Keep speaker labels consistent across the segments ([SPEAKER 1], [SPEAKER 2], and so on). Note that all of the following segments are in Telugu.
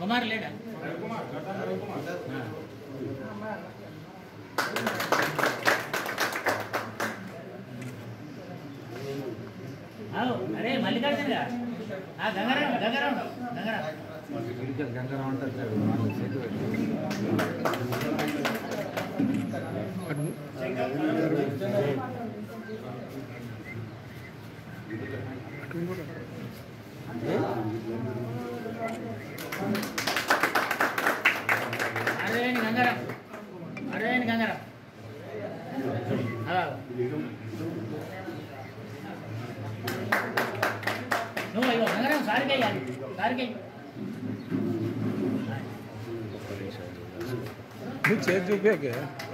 [SPEAKER 1] కుమార్ లేడా ఆ. ఆవు, అరే మల్లికార్జునగా ఆ గంగారాం గంగారాం గంగారాం
[SPEAKER 2] గంగారావు అంటారు సార్ వాళ్ళు చేతి పెట్టి
[SPEAKER 1] అరే గంగారాం అరే గంగారాం అలా నువ్వు అయ్యో గంగారాం సారికి అయ్యాలి సారికి
[SPEAKER 2] నువ్వు చేతి చూపాకే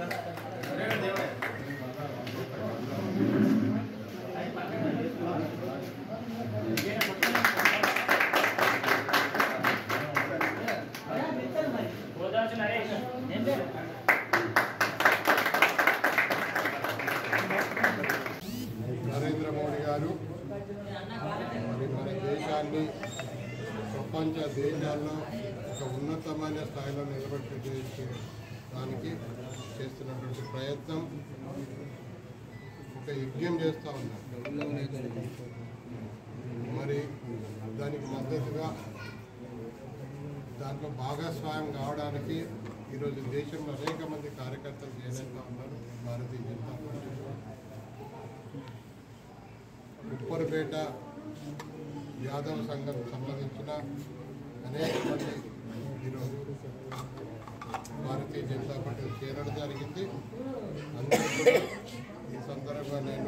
[SPEAKER 1] ఏం పేరు
[SPEAKER 3] నరేంద్ర మోడీ గారు మరి మన దేశాన్ని ప్రపంచ దేశాల్లో ఒక ఉన్నతమైన స్థాయిలో నిలబెట్టే దానికి చేస్తున్నటువంటి ప్రయత్నం ఒక యజ్ఞం చేస్తూ ఉన్నారు మరి దానికి మద్దతుగా దాంట్లో భాగస్వామ్యం కావడానికి ఈరోజు దేశంలో అనేక మంది కార్యకర్తలు చేనేస్తా ఉన్నారు భారతీయ జనతా పార్టీ ఉప్పరపేట యాదవ్ సంఘం సంబంధించిన అనేక మంది ఈరోజు భారతీయ జనతా పార్టీ చేరడం జరిగింది అందరూ కూడా ఈ సందర్భంగా నేను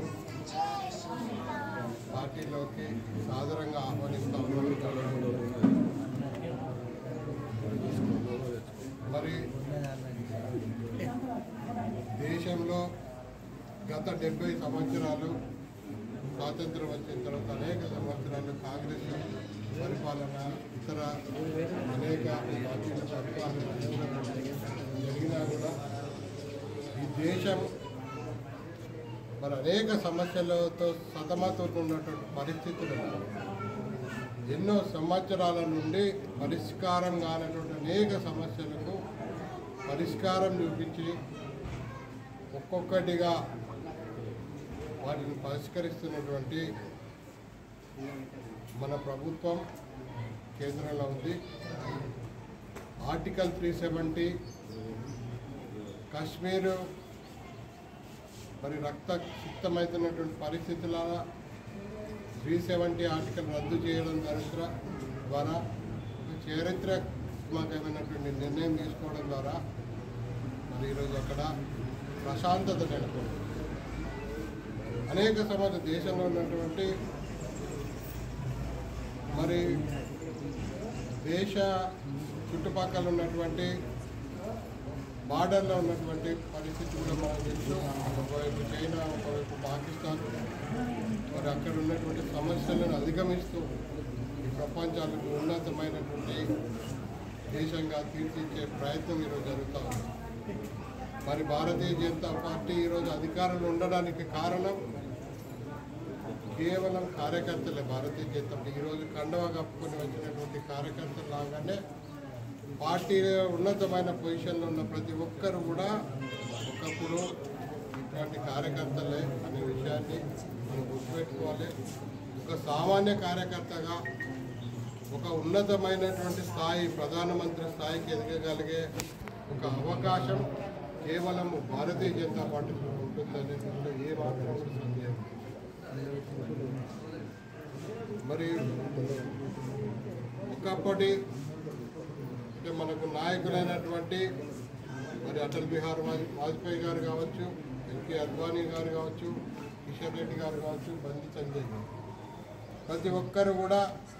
[SPEAKER 3] పార్టీలోకి సాదరంగా ఆహ్వానిస్తా ఉన్నాను మరి దేశంలో గత డెబ్బై సంవత్సరాలు స్వాతంత్రం వచ్చిన తర్వాత అనేక సంవత్సరాలు కాంగ్రెస్ పరిపాలన ఇతర అనేక పార్టీల పరిపాలన జరిగినా కూడా ఈ దేశం మరి అనేక సమస్యలతో సతమతం ఉన్నటువంటి పరిస్థితులు ఎన్నో సంవత్సరాల నుండి పరిష్కారం కానటువంటి అనేక సమస్యలకు పరిష్కారం చూపించి ఒక్కొక్కటిగా వాటిని పరిష్కరిస్తున్నటువంటి మన ప్రభుత్వం కేంద్రంలో ఉంది ఆర్టికల్ త్రీ సెవెంటీ కాశ్మీరు మరి రక్త సిక్తమవుతున్నటువంటి పరిస్థితుల త్రీ సెవెంటీ ఆర్టికల్ రద్దు చేయడం ద్వారా ద్వారా ఒక చారిత్రాత్మకమైనటువంటి నిర్ణయం తీసుకోవడం ద్వారా మరి ఈరోజు అక్కడ ప్రశాంతత నెలకొంది అనేక సమస్య దేశంలో ఉన్నటువంటి మరి దేశ చుట్టుపక్కల ఉన్నటువంటి బార్డర్లో ఉన్నటువంటి పరిస్థితి కూడా మనం తెలుసు ఒకవైపు చైనా ఒకవైపు పాకిస్తాన్ మరి అక్కడ ఉన్నటువంటి సమస్యలను అధిగమిస్తూ ఈ ప్రపంచాలకు ఉన్నతమైనటువంటి దేశంగా తీర్చిచ్చే ప్రయత్నం ఈరోజు జరుగుతూ ఉంది మరి భారతీయ జనతా పార్టీ ఈరోజు అధికారంలో ఉండడానికి కారణం కేవలం కార్యకర్తలే భారతీయ జనతా పార్టీ ఈరోజు కండవ కప్పుకొని వచ్చినటువంటి కార్యకర్తలు లాగానే పార్టీలో ఉన్నతమైన పొజిషన్లో ఉన్న ప్రతి ఒక్కరు కూడా ఒకప్పుడు ఇట్లాంటి కార్యకర్తలే అనే విషయాన్ని మనం గుర్తుపెట్టుకోవాలి ఒక సామాన్య కార్యకర్తగా ఒక ఉన్నతమైనటువంటి స్థాయి ప్రధానమంత్రి స్థాయికి ఎదగగలిగే ఒక అవకాశం కేవలం భారతీయ జనతా పార్టీలో ఉంటుందనే దీంట్లో ఏ మాత్రం కూడా సందేహం లేదు. మరి ఒకప్పటి అంటే మనకు నాయకులైనటువంటి మరి అటల్ బిహార్ వాజ్- వాజ్పేయి గారు కావచ్చు ఎన్కే అద్వానీ గారు కావచ్చు కిషన్ రెడ్డి గారు కావచ్చు బండి సంజయ్ గారు ప్రతి ఒక్కరు కూడా